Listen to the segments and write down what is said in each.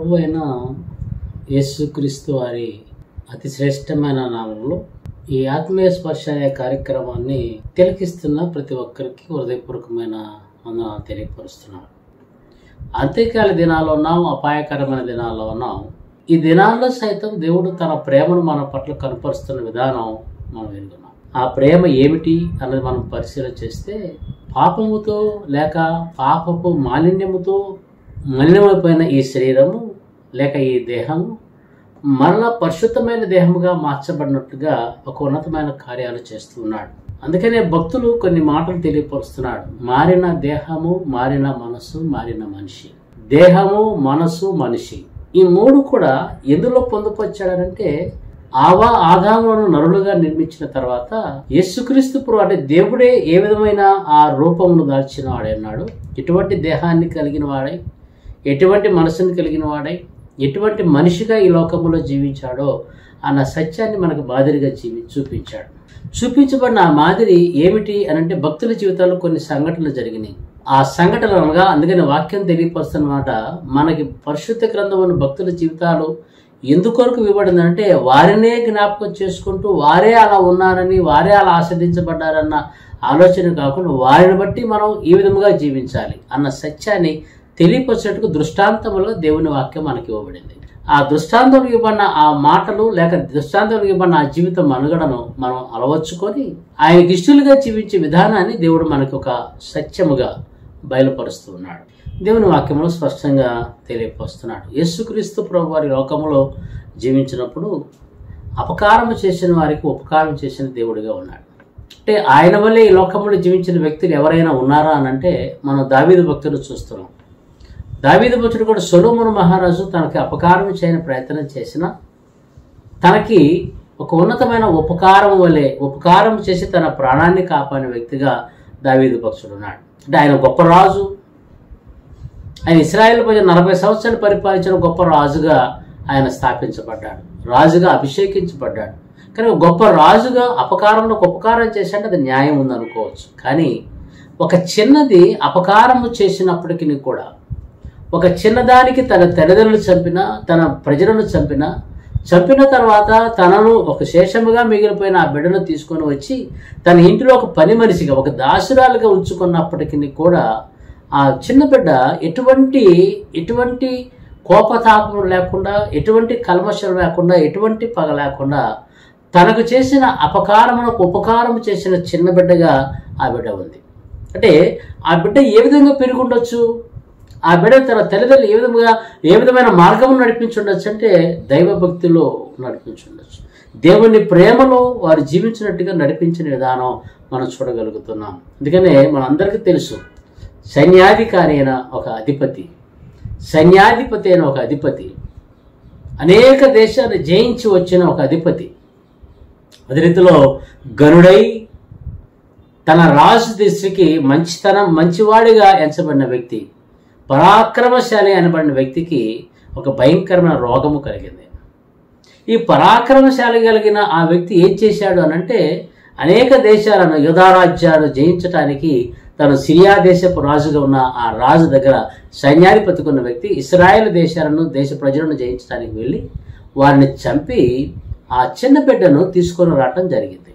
ప్రభు అయిన యేసుక్రీస్తు వారి అతి శ్రేష్టమైన నామంలో ఈ ఆత్మీయ స్పర్శ అనే కార్యక్రమాన్ని తిలకిస్తున్న ప్రతి ఒక్కరికి హృదయపూర్వకమైన వందనాలు తెలియపరుస్తున్నాను అంత్యకాల దినాల్లో ఉన్నాం అపాయకరమైన దినాల్లో ఉన్నాం ఈ దినాల్లో సైతం దేవుడు తన ప్రేమను మన పట్ల కనపరుస్తున్న విధానం మనం వింటున్నాం ఆ ప్రేమ ఏమిటి అన్నది మనం పరిశీలన చేస్తే పాపముతో లేక పాపపు మాలిన్యముతో మలినమైపోయిన ఈ శరీరము లేక ఈ దేహము మరలా పరిశుద్ధమైన దేహముగా మార్చబడినట్లుగా ఒక ఉన్నతమైన కార్యాలు చేస్తూ ఉన్నాడు అందుకనే భక్తులు కొన్ని మాటలు తెలియపరుస్తున్నాడు మారిన దేహము మారిన మనసు మారిన మనిషి దేహము మనసు మనిషి ఈ మూడు కూడా ఎందులో పొందుపరిచాడంటే ఆవా ఆదాములను నరులుగా నిర్మించిన తర్వాత యేసుక్రీస్తు ప్రభు అంటే దేవుడే ఏ విధమైన ఆ రూపమును దాల్చిన వాడన్నాడు ఎటువంటి దేహాన్ని కలిగిన వాడై ఎటువంటి మనసుని కలిగిన వాడై ఎటువంటి మనిషిగా ఈ లోకంలో జీవించాడో అన్న సత్యాన్ని మనకు మాదిరిగా జీవి చూపించాడు చూపించబడిన ఆ మాదిరి ఏమిటి అని అంటే భక్తుల జీవితాల్లో కొన్ని సంఘటనలు జరిగినాయి ఆ సంఘటనలు అనగా అందుకని వాక్యం తెలియపరుస్తున్నమాట మనకి పరిశుద్ధ గ్రంథం భక్తుల జీవితాలు ఎందుకొరకు ఇవ్వబడిందంటే వారినే జ్ఞాపకం చేసుకుంటూ వారే అలా ఉన్నారని వారే అలా ఆస్వాదించబడ్డారన్న ఆలోచన కాకుండా వారిని బట్టి మనం ఈ విధముగా జీవించాలి అన్న సత్యాన్ని తెలియపరిచినట్టుకు దృష్టాంతములో దేవుని వాక్యం మనకి ఇవ్వబడింది ఆ దృష్టాంతంలో ఇవ్వబడిన ఆ మాటలు లేక దృష్టాంతంలో ఇవ్వబడిన ఆ జీవిత మనుగడను మనం అలవర్చుకొని ఆయనకి ఇష్టలుగా జీవించే విధానాన్ని దేవుడు మనకు ఒక సత్యముగా బయలుపరుస్తూ ఉన్నాడు దేవుని వాక్యంలో స్పష్టంగా తెలియపరుస్తున్నాడు యేసుక్రీస్తు ప్రభు వారి లోకంలో జీవించినప్పుడు అపకారం చేసిన వారికి ఉపకారం చేసిన దేవుడిగా ఉన్నాడు అంటే ఆయన వల్లే ఈ లోకంలో జీవించిన వ్యక్తులు ఎవరైనా ఉన్నారా అని అంటే మనం దావీదు భక్తులు చూస్తున్నాం దావీదు భక్తుడు కూడా సొలోమును మహారాజు తనకి అపకారం చేయని ప్రయత్నం చేసిన తనకి ఒక ఉన్నతమైన ఉపకారం వలె ఉపకారం చేసి తన ప్రాణాన్ని కాపాడిన వ్యక్తిగా దావీదు భక్తుడు ఉన్నాడు అంటే ఆయన గొప్ప రాజు ఆయన ఇస్రాయేల్ ప్రజలు నలభై సంవత్సరాలు పరిపాలించిన గొప్ప రాజుగా ఆయన స్థాపించబడ్డాడు రాజుగా అభిషేకించబడ్డాడు కానీ ఒక గొప్ప రాజుగా అపకారంలో ఒక ఉపకారం చేశాడంటే అది న్యాయం ఉందనుకోవచ్చు కానీ ఒక చిన్నది అపకారము చేసినప్పటికీ కూడా ఒక చిన్నదానికి తన తల్లిదండ్రులు చంపిన తన ప్రజలను చంపిన చంపిన తర్వాత తనను ఒక శేషముగా మిగిలిపోయిన ఆ బిడ్డను తీసుకొని వచ్చి తన ఇంటిలో ఒక పని మనిషిగా ఒక దాసురాలుగా ఉంచుకున్నప్పటికీ కూడా ఆ చిన్న బిడ్డ ఎటువంటి ఎటువంటి కోపతాపం లేకుండా ఎటువంటి కల్మషం లేకుండా ఎటువంటి పగ లేకుండా తనకు చేసిన అపకారమునకు ఉపకారం చేసిన చిన్న బిడ్డగా ఆ బిడ్డ ఉంది అంటే ఆ బిడ్డ ఏ విధంగా పెరిగి ఉండొచ్చు ఆ బిడ్డ తన తల్లిదండ్రులు ఏ విధంగా ఏ విధమైన మార్గం నడిపించుండొచ్చు అంటే దైవభక్తిలో నడిపించుండొచ్చు దేవుని ప్రేమలో వారు జీవించినట్టుగా నడిపించిన విధానం మనం చూడగలుగుతున్నాం అందుకనే మనందరికీ తెలుసు సైన్యాధికారి అయిన ఒక అధిపతి సైన్యాధిపతి అయిన ఒక అధిపతి అనేక దేశాన్ని జయించి వచ్చిన ఒక అధిపతి అదే రీతిలో గనుడై తన రాజు దృష్టికి మంచితనం మంచివాడిగా ఎంచబడిన వ్యక్తి పరాక్రమశాలి అనబడిన వ్యక్తికి ఒక భయంకరమైన రోగము కలిగింది ఈ పరాక్రమశాలి కలిగిన ఆ వ్యక్తి ఏం చేశాడు అనంటే అనేక దేశాలను యుధారాజ్యాలు జయించటానికి తను సిరియా దేశపు రాజుగా ఉన్న ఆ రాజు దగ్గర సైన్యాధిపతికి ఉన్న వ్యక్తి ఇస్రాయేల్ దేశాలను దేశ ప్రజలను జయించడానికి వెళ్ళి వారిని చంపి ఆ చిన్న బిడ్డను తీసుకొని రావటం జరిగింది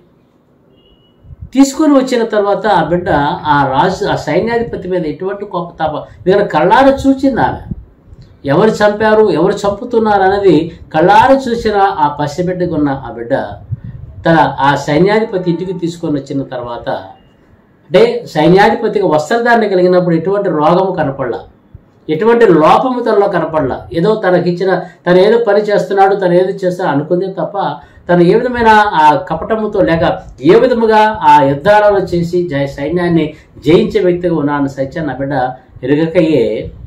తీసుకొని వచ్చిన తర్వాత ఆ బిడ్డ ఆ రాజు ఆ సైన్యాధిపతి మీద ఎటువంటి కోపతాప దగ్గర కళ్ళారు చూచింది ఆమె ఎవరు చంపారు ఎవరు చంపుతున్నారు అనేది కళ్ళారు చూసిన ఆ పసిబిడ్డకు ఉన్న ఆ బిడ్డ తన ఆ సైన్యాధిపతి ఇంటికి తీసుకొని వచ్చిన తర్వాత అంటే సైన్యాధిపతికి వస్త్రధారణ కలిగినప్పుడు ఎటువంటి రోగము కనపడలా ఎటువంటి లోపము తనలో కనపడలా ఏదో తనకిచ్చిన తను ఏదో పని చేస్తున్నాడు తను ఏదో చేస్తా అనుకుంది తప్ప తను ఏ విధమైన ఆ కపటముతో లేక ఏ విధముగా ఆ యుద్ధాలను చేసి జయ సైన్యాన్ని జయించే వ్యక్తిగా ఉన్నాను సత్యాన్ని బిడ్డ ఎరుగకయ్యే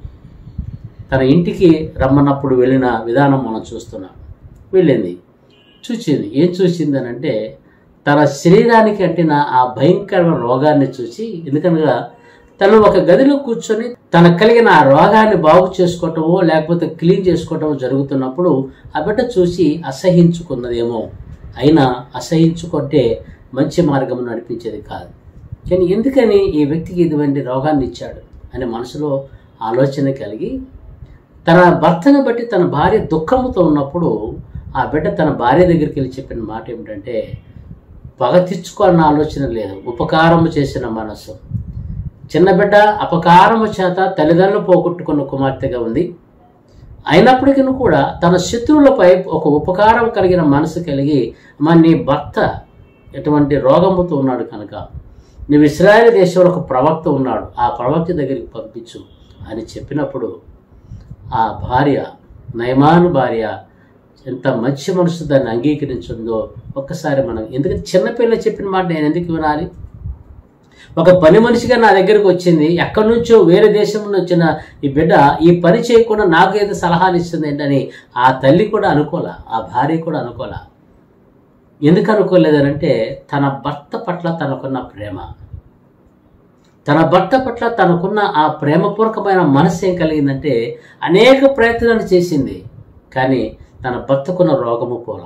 తన ఇంటికి రమ్మన్నప్పుడు వెళ్ళిన విధానం మనం చూస్తున్నాం వెళ్ళింది చూసింది ఏం చూసింది అని అంటే తన శరీరానికి అంటిన ఆ భయంకరమైన రోగాన్ని చూసి ఎందుకనగా తను ఒక గదిలో కూర్చొని తనకు కలిగిన ఆ రోగాన్ని బాగు చేసుకోవటమో లేకపోతే క్లీన్ చేసుకోవటమో జరుగుతున్నప్పుడు ఆ బిడ్డ చూసి అసహించుకున్నదేమో అయినా అసహించుకుంటే మంచి మార్గం నడిపించేది కాదు కానీ ఎందుకని ఈ వ్యక్తికి ఇటువంటి రోగాన్ని ఇచ్చాడు అనే మనసులో ఆలోచన కలిగి తన భర్తను బట్టి తన భార్య దుఃఖముతో ఉన్నప్పుడు ఆ బిడ్డ తన భార్య దగ్గరికి వెళ్ళి చెప్పిన మాట ఏమిటంటే పగ తెచ్చుకోవాలన్న ఆలోచన లేదు ఉపకారము చేసిన మనసు చిన్న బిడ్డ అపకారము చేత తల్లిదండ్రులు పోగొట్టుకున్న కుమార్తెగా ఉంది అయినప్పటికీ కూడా తన శత్రువులపై ఒక ఉపకారం కలిగిన మనసు కలిగి మరి నీ భర్త ఎటువంటి రోగముతో ఉన్నాడు కనుక నువ్వు ఇస్రాయేల్ దేశంలో ఒక ప్రవక్త ఉన్నాడు ఆ ప్రవక్త దగ్గరికి పంపించు అని చెప్పినప్పుడు ఆ భార్య నయమాను భార్య ఎంత మంచి మనసు దాన్ని అంగీకరించిందో ఒక్కసారి మనం ఎందుకంటే చిన్నపిల్ల చెప్పిన మాట నేను ఎందుకు వినాలి ఒక పని మనిషిగా నా దగ్గరకు వచ్చింది ఎక్కడి నుంచో వేరే దేశం నుంచి వచ్చిన ఈ బిడ్డ ఈ పని చేయకుండా నాకు ఏదో సలహాలు ఇస్తుంది ఏంటని ఆ తల్లి కూడా అనుకోలే ఆ భార్య కూడా అనుకోలే ఎందుకు అనుకోలేదనంటే తన భర్త పట్ల తనకున్న ప్రేమ తన భర్త పట్ల తనకున్న ఆ ప్రేమపూర్వకమైన మనసు ఏం కలిగిందంటే అనేక ప్రయత్నాలు చేసింది కానీ తన భర్తకున్న రోగము పోలా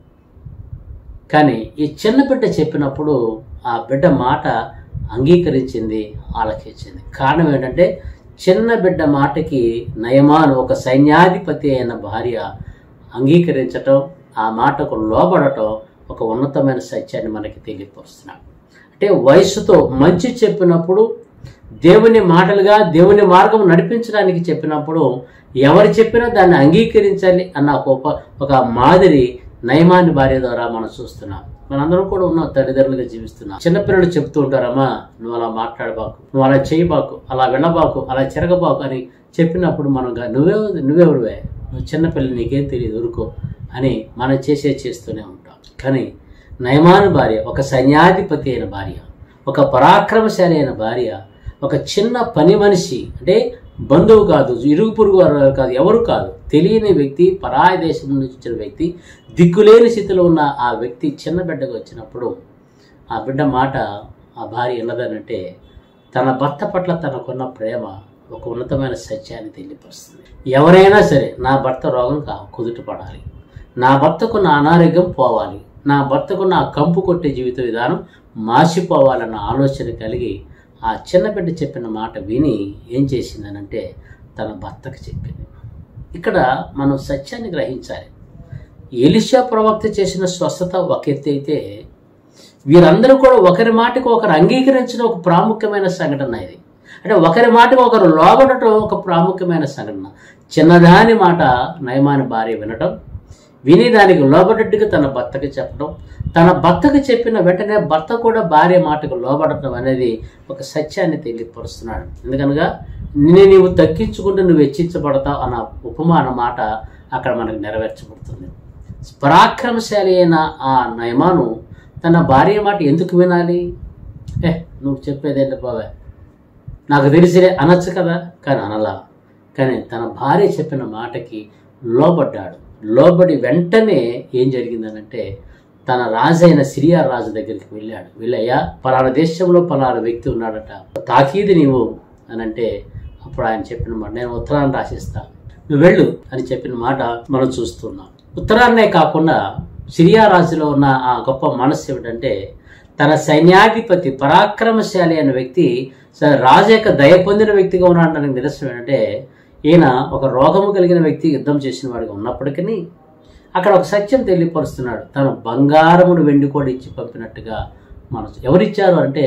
కానీ ఈ చిన్న బిడ్డ చెప్పినప్పుడు ఆ బిడ్డ మాట అంగీకరించింది ఆలకించింది కారణం ఏంటంటే చిన్న బిడ్డ మాటకి నయమాను ఒక సైన్యాధిపతి అయిన భార్య అంగీకరించటం ఆ మాటకు లోబడటం ఒక ఉన్నతమైన సత్యాన్ని మనకి తెలియపరుస్తున్నాడు అంటే వయసుతో మంచి చెప్పినప్పుడు దేవుని మాటలుగా దేవుని మార్గం నడిపించడానికి చెప్పినప్పుడు ఎవరు చెప్పినా దాన్ని అంగీకరించాలి అన్న ఒక ఉప- ఒక మాదిరి నయమాన్ని భార్య ద్వారా మనం చూస్తున్నాం మనందరం కూడా ఉన్నాం తల్లిదండ్రులుగా జీవిస్తున్నాం చిన్నపిల్లలు చెప్తూ ఉంటారమ్మా నువ్వు అలా మాట్లాడబాకు నువ్వు అలా చేయబాకు అలా వెళ్ళబాకు అలా తిరగబాకు అని చెప్పినప్పుడు మనం గా- నువ్వే నువ్వెవరువే నువ్వు చిన్నపిల్ల నీకేం తెలియదు ఊరుకో అని మనం చేసే చేస్తూనే ఉంటాం కానీ నయమాను భార్య ఒక సైన్యాధిపతి అయిన భార్య ఒక పరాక్రమశాలి అయిన భార్య ఒక చిన్న పని మనిషి అంటే బంధువు కాదు ఇరుగు పొరుగు వారు కాదు ఎవరు కాదు తెలియని వ్యక్తి పరాయ దేశం నుంచి వచ్చిన వ్యక్తి దిక్కులేని స్థితిలో ఉన్న ఆ వ్యక్తి చిన్న బిడ్డకు వచ్చినప్పుడు ఆ బిడ్డ మాట ఆ భార్య ఎన్నదనంటే తన భర్త పట్ల తనకున్న ప్రేమ ఒక ఉన్నతమైన సత్యాన్ని తెలియపరుస్తుంది ఎవరైనా సరే నా భర్త రోగం కా కుదుట పడాలి నా భర్తకున్న అనారోగ్యం పోవాలి నా భర్తకున్న ఆ కంపు కొట్టే జీవిత విధానం మాసిపోవాలన్న ఆలోచన కలిగి ఆ చిన్న బిడ్డ చెప్పిన మాట విని ఏం చేసిందనంటే తన భర్తకు చెప్పింది ఇక్కడ మనం సత్యాన్ని గ్రహించాలి ఎలిషా ప్రవక్త చేసిన స్వస్థత ఒక ఎత్తు అయితే వీరందరూ కూడా ఒకరి మాటకు ఒకరు అంగీకరించడం ఒక ప్రాముఖ్యమైన సంఘటన ఇది అంటే ఒకరి మాటకు ఒకరు లోబడటం ఒక ప్రాముఖ్యమైన సంఘటన చిన్నదాని మాట నయమాని భార్య వినటం విని దానికి లోబడట్టుగా తన భర్తకి చెప్పడం తన భర్తకు చెప్పిన వెంటనే భర్త కూడా భార్య మాటకు లోబడటం అనేది ఒక సత్యాన్ని తెలియపరుస్తున్నాడు ఎందుకనగా నిన్ను నీవు తగ్గించుకుంటూ నువ్వు హెచ్చించబడతావు అన్న ఉపమాన మాట అక్కడ మనకు నెరవేర్చబడుతుంది పరాక్రమశాలి అయిన ఆ నయమాను తన భార్య మాట ఎందుకు వినాలి ఏ నువ్వు చెప్పేదేంటి బాబాయ్ నాకు తెలిసిరే అనొచ్చు కదా కానీ అనలా కానీ తన భార్య చెప్పిన మాటకి లోబడ్డాడు లోబడి వెంటనే ఏం జరిగిందనంటే తన రాజైన సిరియా రాజు దగ్గరికి వెళ్ళాడు వెళ్ళయ్యా పలానా దేశంలో పలానా వ్యక్తి ఉన్నాడట తాకీది నీవు అని అంటే అప్పుడు ఆయన చెప్పిన మాట నేను ఉత్తరాన్ని రాసిస్తా నువ్వు వెళ్ళు అని చెప్పిన మాట మనం చూస్తున్నాం ఉత్తరాన్నే కాకుండా సిరియా రాజులో ఉన్న ఆ గొప్ప మనస్సు ఏమిటంటే తన సైన్యాధిపతి పరాక్రమశాలి అనే వ్యక్తి స- రాజు యొక్క దయ పొందిన వ్యక్తిగా ఉన్నాడడానికి నిదర్శనం ఏంటంటే ఈయన ఒక రోగము కలిగిన వ్యక్తి యుద్ధం చేసిన వాడిగా ఉన్నప్పటికీ అక్కడ ఒక సత్యం తెలియపరుస్తున్నాడు తన బంగారమును వెండి కూడా ఇచ్చి పంపినట్టుగా మన ఎవరిచ్చారు అంటే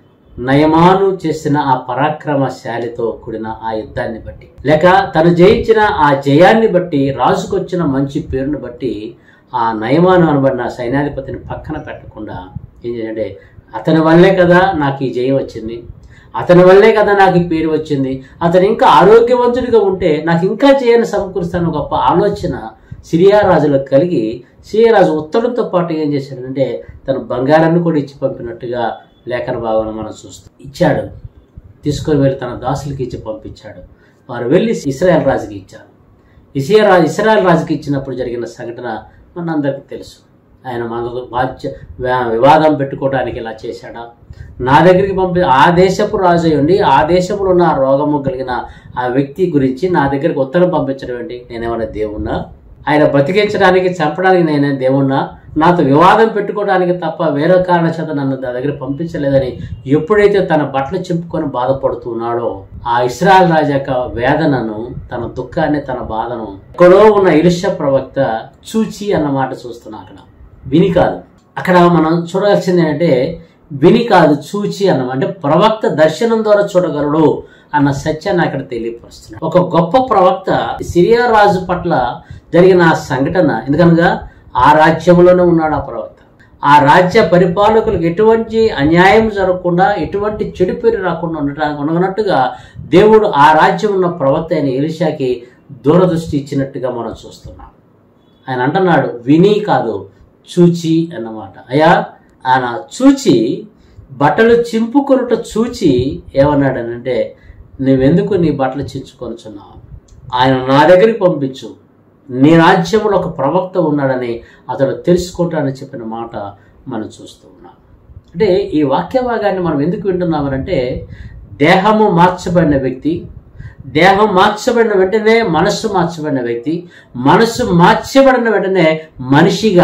నయమాను చేసిన ఆ పరాక్రమశాలితో కూడిన ఆ యుద్ధాన్ని బట్టి లేక తను జయించిన ఆ జయాన్ని బట్టి రాజుకొచ్చిన మంచి పేరును బట్టి ఆ నయమాను అనబడిన సైన్యాధిపతిని పక్కన పెట్టకుండా ఏం చేయాలంటే అతని వల్లే కదా నాకు ఈ జయం వచ్చింది అతని వల్లే కదా నాకు ఈ పేరు వచ్చింది అతను ఇంకా ఆరోగ్యవంతుడిగా ఉంటే నాకు ఇంకా చేయని సమకూరుస్తాను గొప్ప ఆలోచన సిరియా రాజులకు కలిగి సిరియా రాజు ఉత్తరంతో పాటు ఏం చేశాడంటే తన బంగారాన్ని కూడా ఇచ్చి పంపినట్టుగా లేఖన భావన మనం చూస్తాం ఇచ్చాడు తీసుకొని వెళ్ళి తన దాసులకి ఇచ్చి పంపించాడు వారు వెళ్ళి ఇస్రాయల్ రాజుకి ఇచ్చారు ఇసియా రాజు ఇస్రాయల్ రాజుకి ఇచ్చినప్పుడు జరిగిన సంఘటన మనందరికీ తెలుసు ఆయన మనకు బాధ్య వా- వివాదం పెట్టుకోవడానికి ఇలా చేశాడా నా దగ్గరికి పంపి ఆ దేశపు రాజు అయి ఉండి ఆ దేశంలో ఉన్న ఆ రోగము కలిగిన ఆ వ్యక్తి గురించి నా దగ్గరికి ఉత్తరం పంపించడం ఏంటి నేనేమన్నా దేవుణ్ణా ఆయన బ్రతికించడానికి చంపడానికి నేనే దేవుణ్ణా నాతో వివాదం పెట్టుకోవడానికి తప్ప వేరే కారణ చేత నన్ను నా దగ్గర పంపించలేదని ఎప్పుడైతే తన బట్టలు చింపుకొని బాధపడుతున్నాడో ఆ ఇస్రాయల్ రాజు యొక్క వేదనను తన దుఃఖాన్ని తన బాధను ఎక్కడో ఉన్న ఇలిష ప్రవక్త చూచి అన్న మాట చూస్తున్నా అక్కడ విని కాదు అక్కడ మనం చూడాల్సింది ఏంటంటే విని కాదు చూచి అన్న అంటే ప్రవక్త దర్శనం ద్వారా చూడగలడు అన్న సత్యాన్ని అక్కడ తెలియపరుస్తున్నాడు ఒక గొప్ప ప్రవక్త సిరియా రాజు పట్ల జరిగిన ఆ సంఘటన ఎందుకనగా ఆ రాజ్యంలోనే ఉన్నాడు ఆ ప్రవక్త ఆ రాజ్య పరిపాలకులకు ఎటువంటి అన్యాయం జరగకుండా ఎటువంటి చెడు పేరు రాకుండా ఉండటానికి ఉండనట్టుగా దేవుడు ఆ రాజ్యం ఉన్న ప్రవక్త అయిన ఎలిషాకి దూరదృష్టి ఇచ్చినట్టుగా మనం చూస్తున్నాం ఆయన అంటున్నాడు విని కాదు చూచి అన్నమాట అయ్యా ఆయన చూచి బట్టలు చింపుకొనుట చూచి ఏమన్నాడనంటే నువ్వెందుకు నీ బట్టలు చించుకొనుచున్నావు ఆయన నా దగ్గరికి పంపించు నీ రాజ్యంలో ఒక ప్రవక్త ఉన్నాడని అతడు తెలుసుకుంటాడని చెప్పిన మాట మనం చూస్తూ ఉన్నాం అంటే ఈ వాక్య భాగాన్ని మనం ఎందుకు వింటున్నామనంటే దేహము మార్చబడిన వ్యక్తి దేహం మార్చబడిన వెంటనే మనస్సు మార్చబడిన వ్యక్తి మనస్సు మార్చబడిన వెంటనే మనిషిగా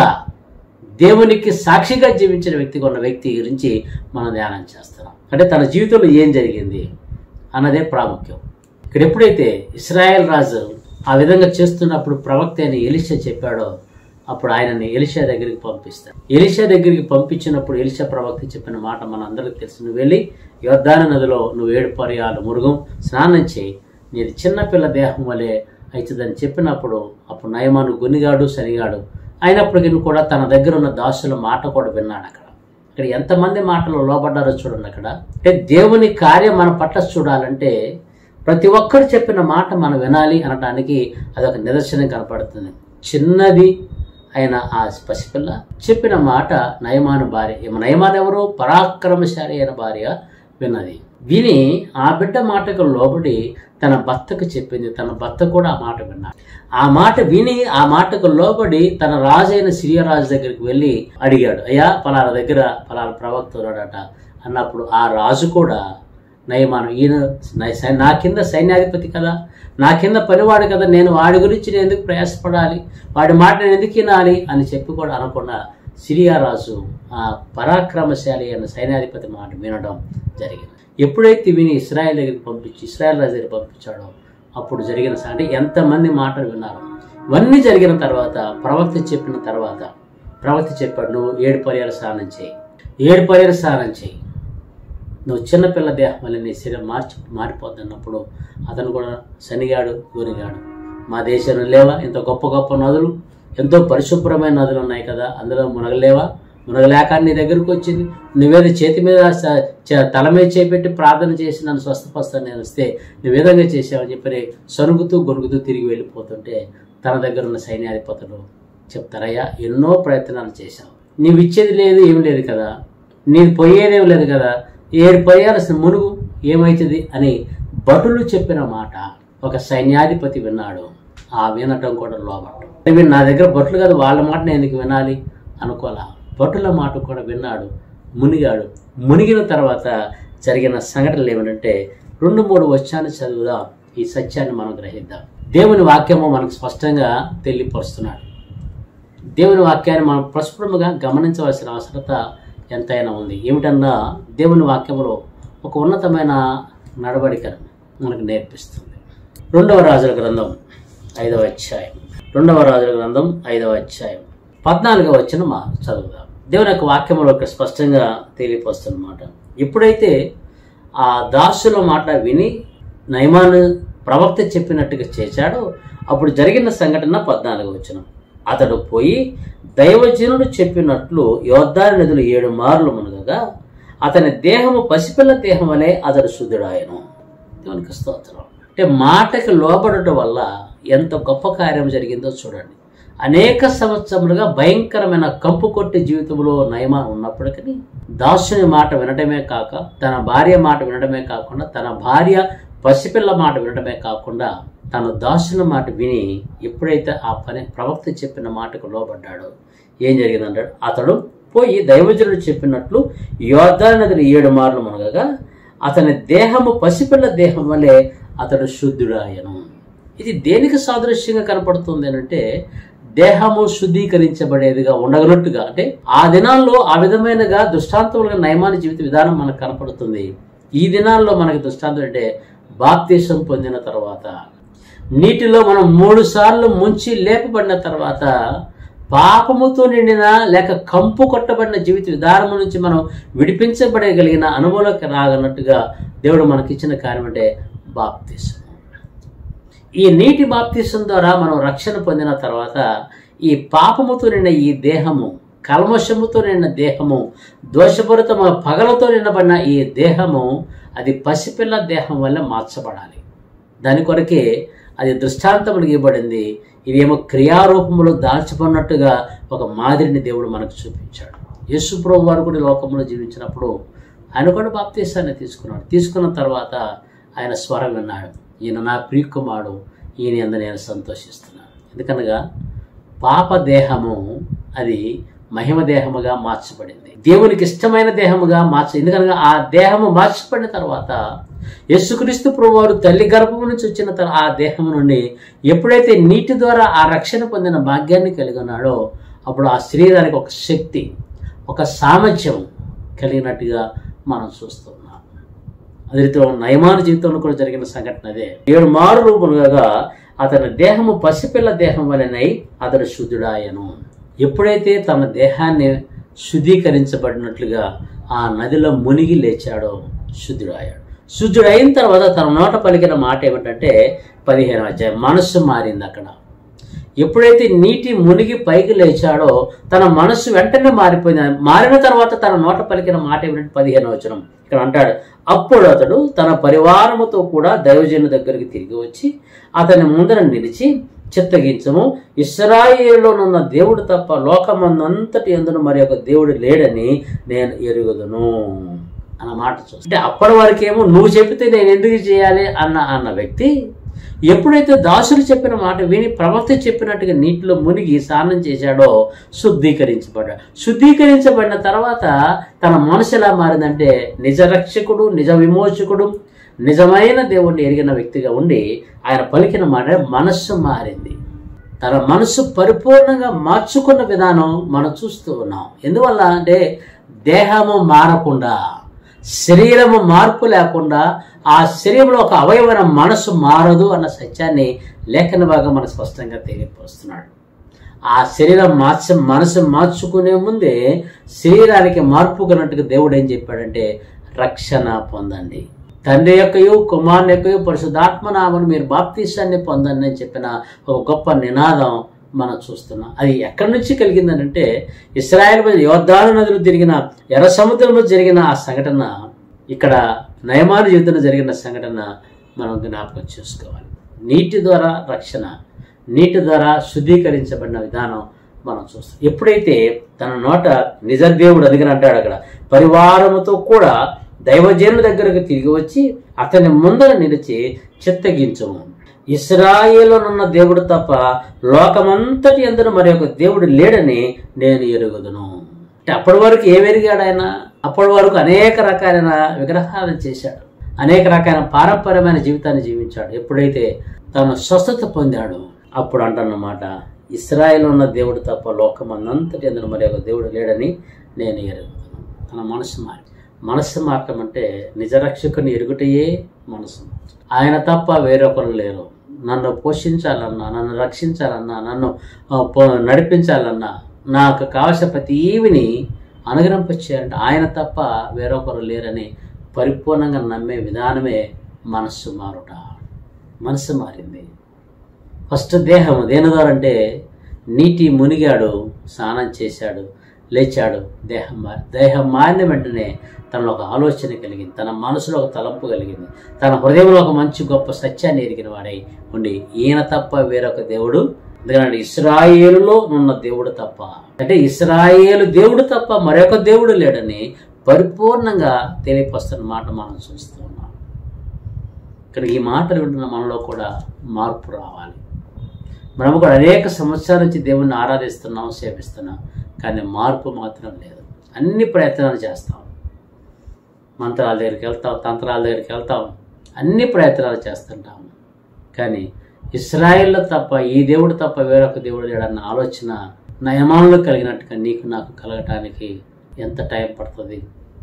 దేవునికి సాక్షిగా జీవించిన వ్యక్తిగా ఉన్న వ్యక్తి గురించి మనం ధ్యానం చేస్తున్నాం అంటే తన జీవితంలో ఏం జరిగింది అన్నదే ప్రాముఖ్యం ఇక్కడ ఎప్పుడైతే ఇస్రాయేల్ రాజు ఆ విధంగా చేస్తున్నప్పుడు ప్రవక్త అయిన ఎలిషా చెప్పాడో అప్పుడు ఆయనని ఎలిషా దగ్గరికి పంపిస్తాడు ఎలిషా దగ్గరికి పంపించినప్పుడు ఎలిషా ప్రవక్త చెప్పిన మాట మన అందరికి తెలుసు నువ్వు వెళ్ళి యోద్ధాన నదిలో నువ్వు ఏడు పర్యాలు మురుగం స్నానం చేయి నీది చిన్నపిల్ల దేహం వలె అవుతుందని చెప్పినప్పుడు అప్పుడు నయమాను గునిగాడు శనిగాడు అయినప్పటికీ కూడా తన దగ్గర ఉన్న దాసుల మాట కూడా విన్నాడు అక్కడ ఇక్కడ ఎంతమంది మాటలు లోబడ్డారో చూడండి అక్కడ అంటే దేవుని కార్యం మన పట్ల చూడాలంటే ప్రతి ఒక్కరు చెప్పిన మాట మనం వినాలి అనడానికి అదొక నిదర్శనం కనపడుతుంది చిన్నది అయిన ఆ పసిపిల్ల చెప్పిన మాట నయమాను భార్య ఈమె నయమాన్ ఎవరు పరాక్రమశాలి అయిన భార్య విన్నది విని ఆ బిడ్డ మాటకు లోబడి తన భర్తకు చెప్పింది తన భర్త కూడా ఆ మాట విన్నాడు ఆ మాట విని ఆ మాటకు లోబడి తన రాజైన సిరియరాజు దగ్గరికి వెళ్ళి అడిగాడు అయ్యా పలానా దగ్గర పలానా ప్రవక్త ఉన్నాడట అన్నప్పుడు ఆ రాజు కూడా నయమాను ఈయన నా- సై- నా కింద సైన్యాధిపతి కదా నా కింద పనివాడు కదా నేను వాడి గురించి నేను ఎందుకు ప్రయాసపడాలి వాడి మాట నేను ఎందుకు వినాలి అని చెప్పి కూడా అనకుండా సిరియా రాజు ఆ పరాక్రమశాలి అన్న సైన్యాధిపతి మాట వినడం జరిగింది ఎప్పుడైతే విని ఇస్రాయల్ దగ్గరికి పంపించి ఇస్రాయల్ రాజు దగ్గరికి పంపించాడో అప్పుడు జరిగిన స- అంటే ఎంతమంది మాటలు విన్నారు ఇవన్నీ జరిగిన తర్వాత ప్రవక్త చెప్పిన తర్వాత ప్రవక్త చెప్పాడు నువ్వు ఏడు పర్యాలు స్నానం చేయి ఏడు పర్యాలు స్నానం చేయి నువ్వు చిన్నపిల్ల దేహం వల్ల నీ శరీరం మార్చి మారిపోద్ది అన్నప్పుడు అతను కూడా శనిగాడు గోనిగాడు మా దేశంలో లేవా ఇంత గొప్ప గొప్ప నదులు ఎంతో పరిశుభ్రమైన నదులు ఉన్నాయి కదా అందులో మునగలేవా మునగలేక నీ దగ్గరకు వచ్చింది నువ్వేదో చేతి మీద స- చ- తల మీద చేపెట్టి ప్రార్థన చేసి నన్ను స్వస్థపరుస్తాను నేను వస్తే నువ్వు ఏ విధంగా చేసావని చెప్పి సనుగుతూ గొనుగుతూ తిరిగి వెళ్ళిపోతుంటే తన దగ్గర ఉన్న సైన్యాధిపతులు చెప్తారయ్యా ఎన్నో ప్రయత్నాలు చేశావు నీవు ఇచ్చేది లేదు ఏం లేదు కదా నీది పోయేదేం లేదు కదా ఏడు పోయాలి అసలు మునుగు ఏమవుతుంది అని భటులు చెప్పిన మాట ఒక సైన్యాధిపతి విన్నాడు ఆ వినటం కూడా లోబట్టం వీడు నా దగ్గర భటులు కదా వాళ్ళ మాట నేను ఎందుకు వినాలి అనుకోలా భటుల మాట కూడా విన్నాడు మునిగాడు మునిగిన తర్వాత జరిగిన సంఘటనలు ఏమిటంటే రెండు మూడు వచ్చాన్ని చదువుదాం ఈ సత్యాన్ని మనం గ్రహిద్దాం దేవుని వాక్యము మనకు స్పష్టంగా తెలియపరుస్తున్నాడు దేవుని వాక్యాన్ని మనం ప్రస్ఫుటముగా గమనించవలసిన అవసరత ఎంతైనా ఉంది ఏమిటన్నా దేవుని వాక్యంలో ఒక ఉన్నతమైన నడవడికను మనకు నేర్పిస్తుంది రెండవ రాజుల గ్రంథం ఐదవ అధ్యాయం రెండవ రాజుల గ్రంథం ఐదవ అధ్యాయం పద్నాలుగవ వచ్చిన మా చదువుదాం దేవుని యొక్క వాక్యంలో ఇక్కడ స్పష్టంగా తెలియపరుస్తున్నమాట ఎప్పుడైతే ఆ దాసుల మాట విని నయమాను ప్రవక్త చెప్పినట్టుగా చేశాడో అప్పుడు జరిగిన సంఘటన పద్నాలుగు వచ్చిన అతడు పోయి దైవజనుడు చెప్పినట్లు యోద్ధారి నదులు ఏడు మార్లు మునగగా అతని దేహము పసిపిల్ల దేహం వలె అతడు శుద్ధుడాయను దేవునికి స్తోత్రం అంటే మాటకి లోబడటం వల్ల ఎంత గొప్ప కార్యం జరిగిందో చూడండి అనేక సంవత్సరములుగా భయంకరమైన కంపు కొట్టి జీవితంలో నయమాన్ ఉన్నప్పటికీ దాసుని మాట వినడమే కాక తన భార్య మాట వినడమే కాకుండా తన భార్య పసిపిల్ల మాట వినడమే కాకుండా తను దాసుని మాట విని ఎప్పుడైతే ఆ పని ప్రవక్త చెప్పిన మాటకు లోబడ్డాడో ఏం జరిగిందంటాడు అతడు పోయి దైవజనుడు చెప్పినట్లు యోర్ధా నదిని ఏడు మార్లు మునగగా అతని దేహము పసిపిల్ల దేహం వలె అతడు శుద్ధుడాయను ఇది దేనికి సాదృశ్యంగా కనపడుతుంది అని అంటే దేహము శుద్ధీకరించబడేదిగా ఉండగలట్టుగా అంటే ఆ దినాల్లో ఆ విధమైనగా దృష్టాంతములుగా నయమాన జీవిత విధానం మనకు కనపడుతుంది ఈ దినాల్లో మనకి దృష్టాంతం అంటే బాప్తీసం పొందిన తర్వాత నీటిలో మనం మూడు సార్లు ముంచి లేపబడిన తర్వాత పాపముతో నిండిన లేక కంపు కొట్టబడిన జీవిత విధానం నుంచి మనం విడిపించబడగలిగిన అనుభవంలోకి రాగన్నట్టుగా దేవుడు మనకిచ్చిన కార్యం అంటే బాప్తీసం ఈ నీటి బాప్తీసం ద్వారా మనం రక్షణ పొందిన తర్వాత ఈ పాపముతో నిండిన ఈ దేహము కల్మషముతో నిండిన దేహము దోషపూరితమైన పగలతో నిండబడిన ఈ దేహము అది పసిపిల్ల దేహం వల్ల మార్చబడాలి దాని కొరకే అది దృష్టాంతములకు ఇవ్వబడింది ఇదేమో క్రియారూపంలో దాల్చబడినట్టుగా ఒక మాదిరిని దేవుడు మనకు చూపించాడు యేసుప్రభు వారు కూడా ఈ లోకంలో జీవించినప్పుడు ఆయన కూడా బాప్తీసాన్ని తీసుకున్నాడు తీసుకున్న తర్వాత ఆయన స్వరం విన్నాడు ఈయన నా ప్రియకుమారుడు ఈయన ఎందు నేను సంతోషిస్తున్నాను ఎందుకనగా పాప దేహము అది మహిమ దేహముగా మార్చబడింది దేవునికి ఇష్టమైన దేహముగా మార్చ ఎందుకనగా ఆ దేహము మార్చబడిన తర్వాత యేసుక్రీస్తు ప్రభువారు తల్లి గర్భము నుంచి వచ్చిన తర ఆ దేహము నుండి ఎప్పుడైతే నీటి ద్వారా ఆ రక్షణ పొందిన భాగ్యాన్ని కలిగి ఉన్నాడో అప్పుడు ఆ శరీరానికి ఒక శక్తి ఒక సామర్థ్యం కలిగినట్టుగా మనం చూస్తున్నాం అదే రీతిలో నయమాన జీవితంలో కూడా జరిగిన సంఘటన అదే ఏడు మారు రూపములుగా అతని దేహము పసిపిల్ల దేహం వలనై అతడు శుద్ధుడాయను ఎప్పుడైతే తన దేహాన్ని శుద్ధీకరించబడినట్లుగా ఆ నదిలో మునిగి లేచాడో శుద్ధుడాయాడు శుద్ధుడైన తర్వాత తన నోట పలికిన మాట ఏమిటంటే పదిహేను అధ్యాయం మనస్సు మారింది అక్కడ ఎప్పుడైతే నీటి మునిగి పైకి లేచాడో తన మనస్సు వెంటనే మారిపోయింది మారిన తర్వాత తన నోట పలికిన మాట ఏమిటంటే పదిహేను వచనం ఇక్కడ అంటాడు అప్పుడు అతడు తన పరివారముతో కూడా దైవజను దగ్గరికి తిరిగి వచ్చి అతని ముందర నిలిచి చిత్తగించము ఇస్రాయేలునున్న దేవుడు తప్ప లోకమందంతటి ఎందును మరి ఒక దేవుడు లేడని నేను ఎరుగుదును అన్న మాట చూస్తే అంటే అప్పటి వరకేమో నువ్వు చెప్తే నేను ఎందుకు చేయాలి అన్న అన్న వ్యక్తి ఎప్పుడైతే దాసులు చెప్పిన మాట విని ప్రవక్త చెప్పినట్టుగా నీటిలో మునిగి స్నానం చేశాడో శుద్ధీకరించబడ్డాడు శుద్ధీకరించబడిన తర్వాత తన మనసు ఎలా మారిందంటే నిజ రక్షకుడు నిజ విమోచకుడు నిజమైన దేవుణ్ణి ఎరిగిన వ్యక్తిగా ఉండి ఆయన పలికిన మాట మనస్సు మారింది తన మనస్సు పరిపూర్ణంగా మార్చుకున్న విధానం మనం చూస్తూ ఉన్నాం ఎందువల్ల అంటే దేహము మారకుండా శరీరము మార్పు లేకుండా ఆ శరీరంలో ఒక అవయవమైన మనసు మారదు అన్న సత్యాన్ని లేఖన భాగం మన స్పష్టంగా తెలియపరుస్తున్నాడు ఆ శరీరం మార్చ మనసు మార్చుకునే ముందే శరీరానికి మార్పు కన్నట్టుగా దేవుడు ఏం చెప్పాడంటే రక్షణ పొందండి తండ్రి యొక్కయు కుమారుని యొక్కయు పరిశుద్ధాత్మ నామను మీరు బాప్తీసాన్ని పొందండి అని చెప్పిన ఒక గొప్ప నినాదం మనం చూస్తున్నాం అది ఎక్కడి నుంచి కలిగిందనంటే ఇస్రాయేల్ మీద యోద్ధాల నదులు తిరిగిన ఎర్ర సముద్రంలో జరిగిన ఆ సంఘటన ఇక్కడ నయమాను జీవితంలో జరిగిన సంఘటన మనం జ్ఞాపకం చేసుకోవాలి నీటి ద్వారా రక్షణ నీటి ద్వారా శుద్ధీకరించబడిన విధానం మనం చూస్తాం ఎప్పుడైతే తన నోట నిజదేవుడు అదిగని అంటాడు అక్కడ పరివారముతో కూడా దైవజనుల దగ్గరకు తిరిగి వచ్చి అతని ముందర నిలిచి చిత్తగించము ఇస్రాయేలునున్న దేవుడు తప్ప లోకమంతటి అందరూ మరి ఒక దేవుడు లేడని నేను ఎరుగుదును అంటే అప్పటి వరకు ఏమెరిగాడు ఆయన అప్పటి వరకు అనేక రకాలైన విగ్రహాలు చేశాడు అనేక రకాల పారంపర్యమైన జీవితాన్ని జీవించాడు ఎప్పుడైతే తాను స్వస్థత పొందాడు అప్పుడు అంటున్నమాట ఇస్రాయేల్ ఉన్న దేవుడు తప్ప లోకమంతటి అందరూ మరి ఒక దేవుడు లేడని నేను ఎరుగుతాను తన మనసు మారి మనస్సు మార్చడం అంటే నిజరక్షకుని ఎరుగుటయే మనసు ఆయన తప్ప వేరొకరు లేరు నన్ను పోషించాలన్నా నన్ను రక్షించాలన్నా నన్ను ఆ, పో- నడిపించాలన్నా నాకు కావలసిన ప్రతీవిని అనుగ్రహింపచేయాలంటే ఆయన తప్ప వేరొకరు లేరని పరిపూర్ణంగా నమ్మే విధానమే మనస్సు మారుట మనస్సు మారింది ఫస్ట్ దేహం దేని ద్వారా అంటే నీటి మునిగాడు స్నానం చేశాడు లేచాడు దేహం మారి దేహం మారిన వెంటనే తనలో ఒక ఆలోచన కలిగింది తన మనసులో ఒక తలంపు కలిగింది తన హృదయంలో ఒక మంచి గొప్ప సత్యాన్ని ఎరిగిన వాడై ఉండి ఈయన తప్ప వేరొక దేవుడు ఎందుకంటే ఇస్రాయేలులో ఉన్న దేవుడు తప్ప అంటే ఇస్రాయేలు దేవుడు తప్ప మరొక దేవుడు లేడని పరిపూర్ణంగా తెలియపస్తున్న మాట మనం చూస్తూ ఉన్నాం ఇక్కడ ఈ మాటలు వింటున్న మనలో కూడా మార్పు రావాలి మనం కూడా అనేక సంవత్సరాల నుంచి దేవుణ్ణి ఆరాధిస్తున్నాం సేవిస్తున్నాం కానీ మార్పు మాత్రం లేదు అన్ని ప్రయత్నాలు చేస్తాం మంత్రాల దగ్గరికి వెళ్తాం తంత్రాల దగ్గరికి వెళ్తాం అన్ని ప్రయత్నాలు చేస్తుంటాం కానీ ఇస్రాయేల్లో తప్ప ఈ దేవుడు తప్ప వేరొక దేవుడు లేడన్న ఆలోచన నయమానులు కలిగినట్టుగా నీకు నాకు కలగటానికి ఎంత టైం పడుతుంది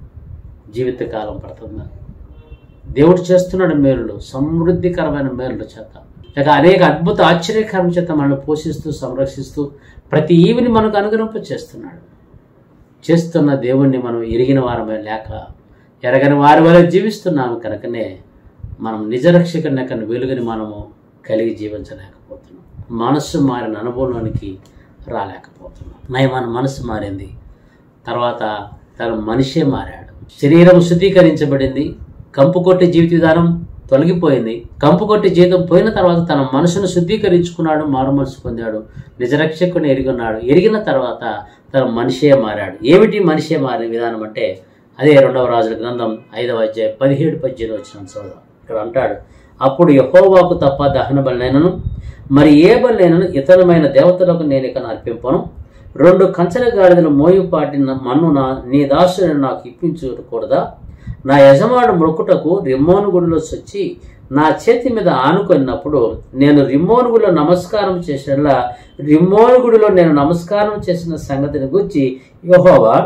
జీవితకాలం పడుతుందా దేవుడు చేస్తున్నాడు మేలులు సమృద్ధికరమైన మేలుల చేత లేక అనేక అద్భుత ఆశ్చర్యకరం చేత మనల్ని పోషిస్తూ సంరక్షిస్తూ ప్రతి ఈవిని మనకు అనుగ్రహింప చేస్తున్నాడు చేస్తున్న దేవుణ్ణి మనం ఎరిగిన వారమే లేక ఎరగని వారి వల్ల జీవిస్తున్నాము కనుకనే మనం నిజరక్షకుని యొక్క వెలుగుని మనము కలిగి జీవించలేకపోతున్నాం మనస్సు మారిన అనుభవంలోనికి రాలేకపోతున్నాం నయమాన మనస్సు మారింది తర్వాత తన మనిషే మారాడు శరీరం శుద్ధీకరించబడింది కంపు కొట్టి జీవిత విధానం తొలగిపోయింది కంపు కొట్టి జీవితం పోయిన తర్వాత తన మనసును శుద్ధీకరించుకున్నాడు మారు మనసు పొందాడు నిజరక్షకుని ఎరిగొన్నాడు ఎరిగిన తర్వాత తన మనిషే మారాడు ఏమిటి మనిషే మారిన విధానం అంటే అదే రెండవ రాజుల గ్రంథం ఐదవ అధ్యాయం పదిహేడు పద్దెనిమిది వచ్చిన చదువు ఇక్కడ అంటాడు అప్పుడు యహోవాకు తప్ప దహన బలినైనను మరి ఏ బలినైనను ఇతరమైన దేవతలకు నేను ఇక అర్పింపను రెండు కంచెల గాడిదలు మోయుపాటి మన్ను నా నీ దాసుని నాకు ఇప్పించకూడదా నా యజమానుడు మొక్కుటకు రిమ్మోను గుడిలో వచ్చి నా చేతి మీద ఆనుకున్నప్పుడు నేను రిమ్మోను గుడిలో నమస్కారం చేసినలా రిమ్మోను గుడిలో నేను నమస్కారం చేసిన సంగతిని గురించి యహోవా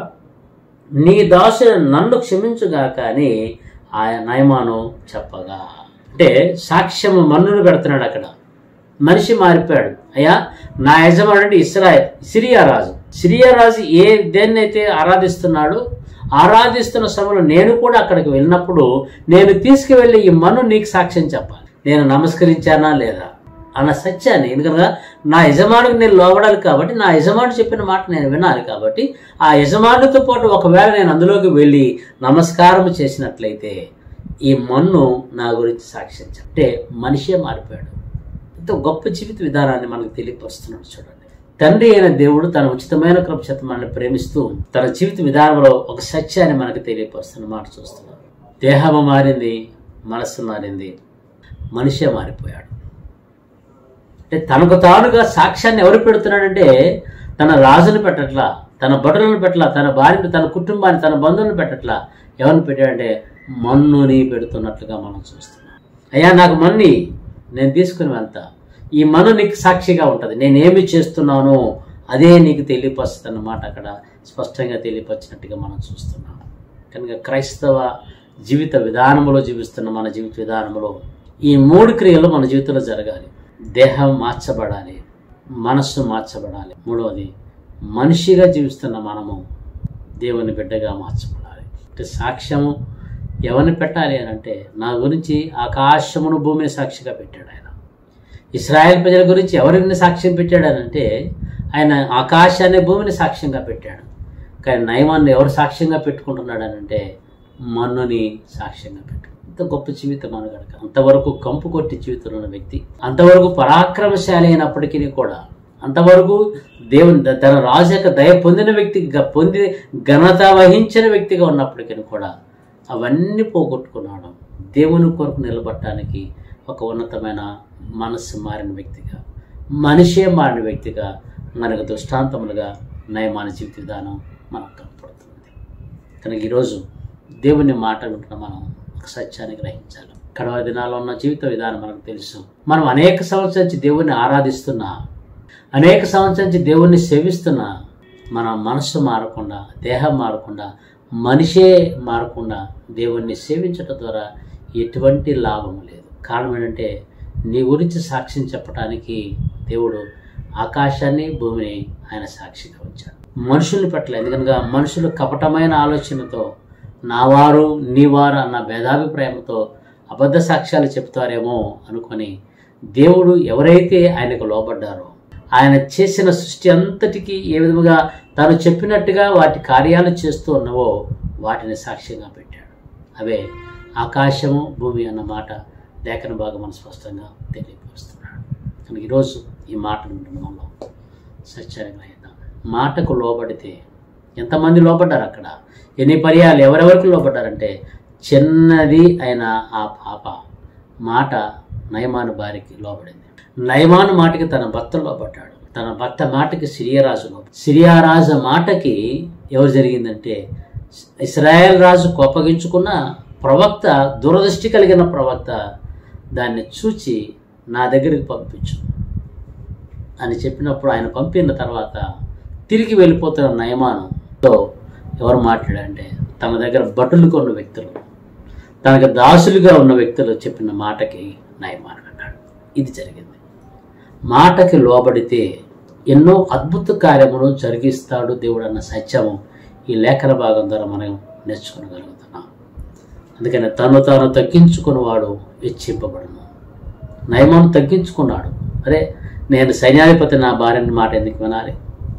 నీ దాసుని నన్ను క్షమించుగాక అని ఆయన నయమాను చెప్పగా అంటే సాక్ష్యము మన్నును పెడుతున్నాడు అక్కడ మనిషి మారిపోయాడు అయ్యా నా యజమానుడు ఇస్రాయల్ సిరియా రాజు సిరియా రాజు ఏ దేన్నైతే ఆరాధిస్తున్నాడో ఆరాధిస్తున్న సమయంలో నేను కూడా అక్కడికి వెళ్ళినప్పుడు నేను తీసుకువెళ్ళి ఈ మను నీకు సాక్ష్యం చెప్పాలి నేను నమస్కరించానా లేదా అన్న సత్యాన్ని ఎందుకనగా నా యజమానికి నేను లోబడాలి కాబట్టి నా యజమానుడు చెప్పిన మాట నేను వినాలి కాబట్టి ఆ యజమానుడితో పాటు ఒకవేళ నేను అందులోకి వెళ్ళి నమస్కారం చేసినట్లయితే ఈ మన్ను నా గురించి సాక్ష్యం చెప్ప- అంటే మనిషే మారిపోయాడు ఎంతో గొప్ప జీవిత విధానాన్ని మనకు తెలియపరుస్తున్నాడు చూడండి తండ్రి అయిన దేవుడు తన ఉచితమైన కృప చేత మనల్ని ప్రేమిస్తూ తన జీవిత విధానంలో ఒక సత్యాన్ని మనకు తెలియపరుస్తున్న మాట చూస్తున్నాం దేహము మారింది మనస్సు మారింది మనిషే మారిపోయాడు అంటే తనకు తానుగా సాక్ష్యాన్ని ఎవరు పెడుతున్నాడంటే తన రాజును పెట్టట్లా తన భటులను పెట్టలా తన భార్యను తన కుటుంబాన్ని తన బంధువులను పెట్టట్లా ఎవరిని పెట్టాడంటే మన్నుని పెడుతున్నట్లుగా మనం చూస్తున్నాం అయ్యా నాకు మన్ని నేను తీసుకుని వెళ్తా ఈ మను నీకు సాక్షిగా ఉంటుంది నేనేమి చేస్తున్నానో అదే నీకు తెలియపరుస్తుంది అన్నమాట అక్కడ స్పష్టంగా తెలియపరిచినట్టుగా మనం చూస్తున్నాం కనుక క్రైస్తవ జీవిత విధానంలో జీవిస్తున్న మన జీవిత విధానంలో ఈ మూడు క్రియలు మన జీవితంలో జరగాలి దేహం మార్చబడాలి మనస్సు మార్చబడాలి మూడవది మనిషిగా జీవిస్తున్న మనము దేవుని బిడ్డగా మార్చబడాలి అంటే సాక్ష్యము ఎవరిని పెట్టాలి అని అంటే నా గురించి ఆకాశమును భూమిని సాక్షిగా పెట్టాడు ఆయన ఇస్రాయేల్ ప్రజల గురించి ఎవరిని సాక్ష్యం పెట్టాడు అని అంటే ఆయన ఆకాశాన్ని భూమిని సాక్ష్యంగా పెట్టాడు కానీ నయమాన్ని ఎవరు సాక్ష్యంగా పెట్టుకుంటున్నాడు అని అంటే మన్నుని సాక్ష్యంగా పెట్టు ఇంత గొప్ప జీవితం అనగడక అంతవరకు కంపు కొట్టి జీవితంలో ఉన్న వ్యక్తి అంతవరకు పరాక్రమశాలి అయినప్పటికీ కూడా అంతవరకు దేవుని ద- తన రాజు యొక్క దయ పొందిన వ్యక్తి గ- పొంది ఘనత వహించిన వ్యక్తిగా ఉన్నప్పటికీ కూడా అవన్నీ పోగొట్టుకున్నాడు దేవుని కొరకు నిలబడటానికి ఒక ఉన్నతమైన మనస్సు మారిన వ్యక్తిగా మనిషే మారిన వ్యక్తిగా మనకు దృష్టాంతములుగా నయమాన జీవిత విధానం మనకు కనపడుతుంది కనుక ఈరోజు దేవుని మాట వింటున్న మనం ఒక సత్యాన్ని గ్రహించాలి కడవ దినాల్లో ఉన్న జీవిత విధానం మనకు తెలుసు మనం అనేక సంవత్సరాల నుంచి దేవుణ్ణి ఆరాధిస్తున్నా అనేక సంవత్సరాల నుంచి దేవుణ్ణి సేవిస్తున్నా మన మనస్సు మారకుండా దేహం మారకుండా మనిషే మారకుండా దేవుణ్ణి సేవించడం ద్వారా ఎటువంటి లాభం లేదు కారణం ఏంటంటే నీ గురించి సాక్ష్యం చెప్పడానికి దేవుడు ఆకాశాన్ని భూమిని ఆయన సాక్షిగా ఉంచాడు మనుషుల్ని పట్ల ఎందుకనగా మనుషులు కపటమైన ఆలోచనతో నావారు నీవారు అన్న భేదాభిప్రాయంతో అబద్ధ సాక్ష్యాలు చెప్తారేమో అనుకొని దేవుడు ఎవరైతే ఆయనకు లోబడ్డారో ఆయన చేసిన సృష్టి అంతటికి ఏ విధముగా తాను చెప్పినట్టుగా వాటి కార్యాలు చేస్తూ ఉన్నవో వాటిని సాక్ష్యంగా పెట్టాడు అవే ఆకాశము భూమి అన్న మాట లేఖన భాగం మనం స్పష్టంగా తెలియపరుస్తున్నాడు కనుక ఈరోజు ఈ మాట వింటున్నాము సత్యాన్ని గ్రహిద్దాం మాటకు లోబడితే ఎంతమంది లోబడ్డారు అక్కడ ఎన్ని పర్యాలు ఎవరెవరికి లోబడ్డారంటే చిన్నది అయిన ఆ పాప మాట నయమాను భార్యకి లోబడింది నయమాను మాటకి తన భర్త లోబడ్డాడు తన భర్త మాటకి సిరియారాజు లోబ సిరియారాజు మాటకి ఎవరు జరిగిందంటే ఇస్రాయేల్ రాజు కోపగించుకున్న ప్రవక్త దురదృష్టి కలిగిన ప్రవక్త దాన్ని చూచి నా దగ్గరికి పంపించు అని చెప్పినప్పుడు ఆయన పంపిన తర్వాత తిరిగి వెళ్ళిపోతున్న నయమానంతో ఎవరు మాట్లాడంటే తన దగ్గర భటులుగా ఉన్న వ్యక్తులు తనకు దాసులుగా ఉన్న వ్యక్తులు చెప్పిన మాటకి నయమానం అన్నాడు ఇది జరిగింది మాటకి లోబడితే ఎన్నో అద్భుత కార్యములు జరిగిస్తాడు దేవుడు అన్న సత్యము ఈ లేఖన భాగం ద్వారా మనం నేర్చుకోగలుగుతున్నాం అందుకని తను తాను తగ్గించుకున్నవాడు హెచ్చింపబడును నయమాను తగ్గించుకున్నాడు అరే నేను సైన్యాధిపతి నా భార్యని మాట ఎందుకు వినాలి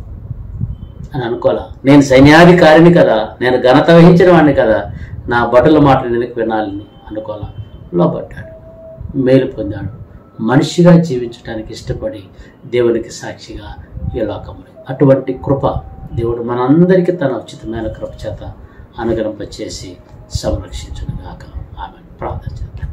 అని అనుకోవాలా నేను సైన్యాధికారిని కదా నేను ఘనత వహించిన వాడిని కదా నా బట్టల మాటలు ఎందుకు వినాలని అనుకోవాలా లోపడ్డాడు మేలు పొందాడు మనిషిగా జీవించడానికి ఇష్టపడి దేవునికి సాక్షిగా ఈ లోకములు అటువంటి కృప దేవుడు మనందరికీ తన ఉచితమైన కృప చేత అనుగ్రహింపచేసి సంరక్షించునుగాక ఆమె ప్రార్థన చేద్దాం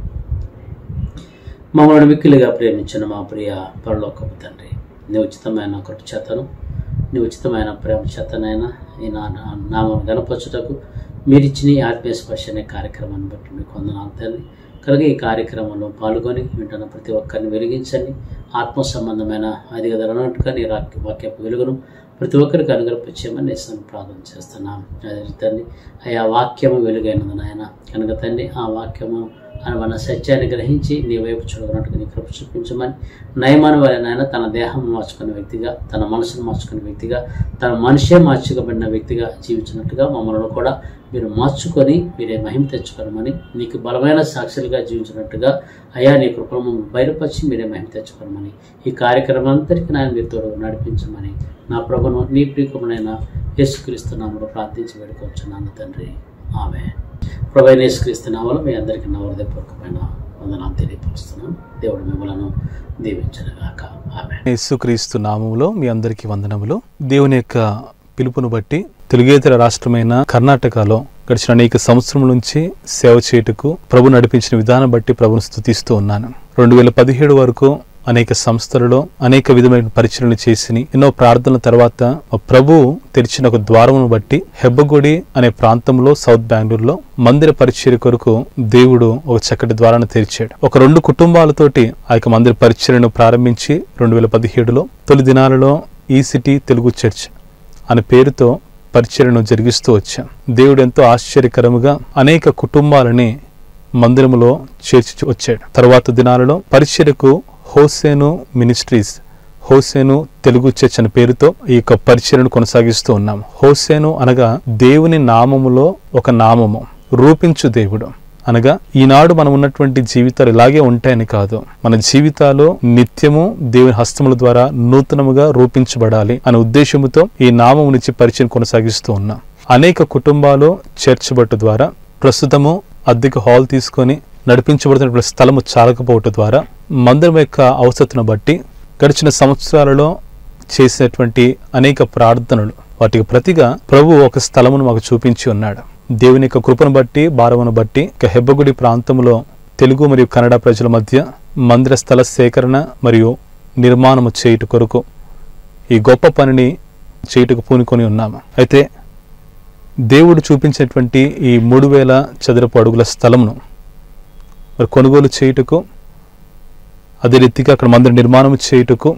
మమ్మల్ని మిక్కిలిగా ప్రేమించిన మా ప్రియ పరలోకపు తండ్రి నీ ఉచితమైన కృప చేతను నీ ఉచితమైన ప్రేమ చేతనైనా ఈ నా నా- నామం గణపరచుటకు మీరిచ్చిన ఈ ఆత్మీయ స్పర్శ అనే కార్యక్రమాన్ని బట్టి మీకు వందనాలు తండ్రి కనుక ఈ కార్యక్రమంలో పాల్గొని వింటున్న ప్రతి ఒక్కరిని వెలిగించండి ఆత్మ సంబంధమైన అది కదనట్టుగా నీ వాక్య వాక్యపు వెలుగును ప్రతి ఒక్కరికి అనుగ్రహించమని నేను ప్రార్థన చేస్తున్నాం అదే తండ్రి అయ్యా వాక్యము వెలుగైనది నాయన కనుక తండ్రి ఆ వాక్యము అని మన సత్యాన్ని గ్రహించి నీ వైపు చూడగనట్టుగా నీ కృప చూపించమని నయమాన వారి నాయన తన దేహం మార్చుకున్న వ్యక్తిగా తన మనసును మార్చుకున్న వ్యక్తిగా తన మనిషే మార్చుకోబడిన వ్యక్తిగా జీవించినట్టుగా మమ్మల్ని కూడా మీరు మార్చుకొని మీరే మహిమ తెచ్చుకోనమని నీకు బలమైన సాక్షులుగా జీవించినట్టుగా అయా నీ కృపను బయలుపరిచి మీరే మహిమ తెచ్చుకోనమని ఈ కార్యక్రమం అంతటికి నాయన మీరు తోడు నడిపించమని నా ప్రభును నీ ప్రియకుమునైన యేసుక్రీస్తు నామములో ప్రార్థించి వేడుకొచ్చున్నాను తండ్రి ఆమె ప్రభు అయిన యేసుక్రీస్తు నామములో మీ అందరికీ నా హృదయపూర్వకమైన వందనాలు తెలియపరుస్తున్నాను దేవుడు మిమ్మలను దీవించనుగాక ఆమె యేసుక్రీస్తు నామములో మీ అందరికీ వందనములు దేవుని యొక్క పిలుపును బట్టి తెలుగేతర రాష్ట్రమైన కర్ణాటకలో గడిచిన అనేక సంవత్సరం నుంచి సేవ చేయుటకు ప్రభు నడిపించిన విధానం బట్టి ప్రభును స్థుతిస్తూ ఉన్నాను రెండు వేల పదిహేడు వరకు అనేక సంస్థలలో అనేక విధమైన పరిచయలు చేసి ఎన్నో ప్రార్థనల తర్వాత ఆ ప్రభు తెరిచిన ఒక ద్వారమును బట్టి హెబ్బగుడి అనే ప్రాంతంలో సౌత్ బెంగళూరులో మందిర పరిచర్య కొరకు దేవుడు ఒక చక్కటి ద్వారాన్ని తెరిచాడు ఒక రెండు కుటుంబాలతోటి ఆ యొక్క మందిర పరిచర్యను ప్రారంభించి రెండు వేల పదిహేడులో తొలి దినాలలో ఈ సిటీ తెలుగు చర్చ్ అనే పేరుతో పరిచర్యను జరిగిస్తూ వచ్చాం దేవుడు ఎంతో ఆశ్చర్యకరముగా అనేక కుటుంబాలని మందిరములో చేర్చి వచ్చాడు తరువాత దినాలలో పరిచర్యకు Hosanna ministries Hosanna Telugu church అనే పేరుతో ఈ యొక్క పరిచర్యను కొనసాగిస్తూ ఉన్నాం హోసేను అనగా దేవుని నామములో ఒక నామము రూపించు దేవుడు అనగా ఈనాడు మనం ఉన్నటువంటి జీవితాలు ఇలాగే ఉంటాయని కాదు మన జీవితాలు నిత్యము దేవుని హస్తముల ద్వారా నూతనముగా రూపించబడాలి అనే ఉద్దేశముతో ఈ నామము నుంచి పరిచయం కొనసాగిస్తూ ఉన్నాం అనేక కుటుంబాలు చర్చ్ బట్టు ద్వారా ప్రస్తుతము అద్దెకు హాల్ తీసుకొని నడిపించబడుతున్న స్థలము చాలకపోవటం ద్వారా మందిరం యొక్క అవసరతను బట్టి గడిచిన సంవత్సరాలలో చేసినటువంటి అనేక ప్రార్థనలు వాటికి ప్రతిగా ప్రభు ఒక స్థలమును మాకు చూపించి ఉన్నాడు దేవుని యొక్క కృపను బట్టి భారమును బట్టి ఇక హెబ్బగుడి ప్రాంతంలో తెలుగు మరియు కన్నడ ప్రజల మధ్య మందిర స్థల సేకరణ మరియు నిర్మాణము చేయుట కొరకు ఈ గొప్ప పనిని చేయుటకు పూనుకొని ఉన్నాము అయితే దేవుడు చూపించినటువంటి ఈ మూడు వేల చదరపు అడుగుల స్థలమును మరి కొనుగోలు చేయుటకు అదే రీతిగా అక్కడ మందిర నిర్మాణం చేయుటకు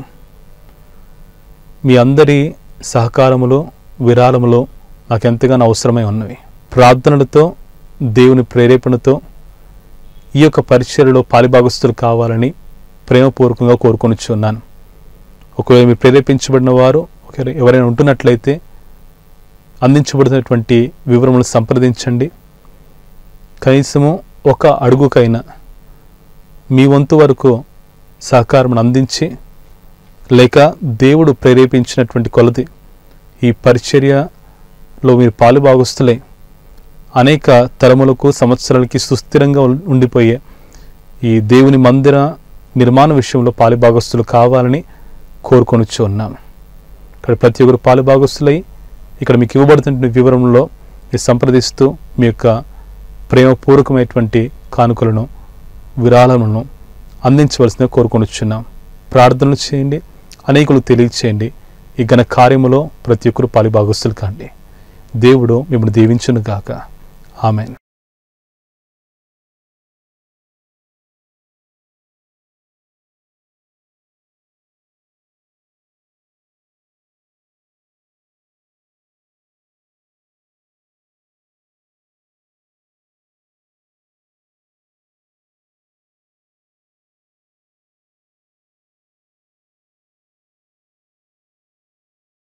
మీ అందరి సహకారములో విరాళములో నాకు ఎంతగానో అవసరమై ఉన్నవి ప్రార్థనలతో దేవుని ప్రేరేపణతో ఈ యొక్క పరిచర్యలో పాలిభాగస్తులు కావాలని ప్రేమపూర్వకంగా కోరుకొనిచున్నాను ఒకవేళ మీరు ప్రేరేపించబడిన వారు ఒకవేళ ఎవరైనా ఉంటున్నట్లయితే అందించబడినటువంటి వివరములు సంప్రదించండి కనీసము ఒక అడుగుకైనా మీ వంతు వరకు సహకారం అందించి లేక దేవుడు ప్రేరేపించినటువంటి కొలది ఈ పరిచర్యలో మీరు పాలుభాగస్తులై అనేక తరములకు సంవత్సరాలకి సుస్థిరంగా ఉం- ఉండిపోయే ఈ దేవుని మందిర నిర్మాణ విషయంలో పాలుభాగస్తులు కావాలని కోరుకొనిచ్చు ఉన్నాము ఇక్కడ ప్రతి ఒక్కరు పాలుభాగస్తులై ఇక్కడ మీకు ఇవ్వబడుతున్న వివరంలో మీరు సంప్రదిస్తూ మీ యొక్క ప్రేమపూర్వకమైనటువంటి కానుకలను విరాళములను అందించవలసిందిగా కోరుకొనిచున్నాం ప్రార్థనలు చేయండి అనేకులు తెలియచేయండి ఈ ఘన కార్యములో ప్రతి ఒక్కరు పాలిభాగస్తులు కాండి దేవుడు మిమ్మల్ని దీవించును గాక ఆమెన్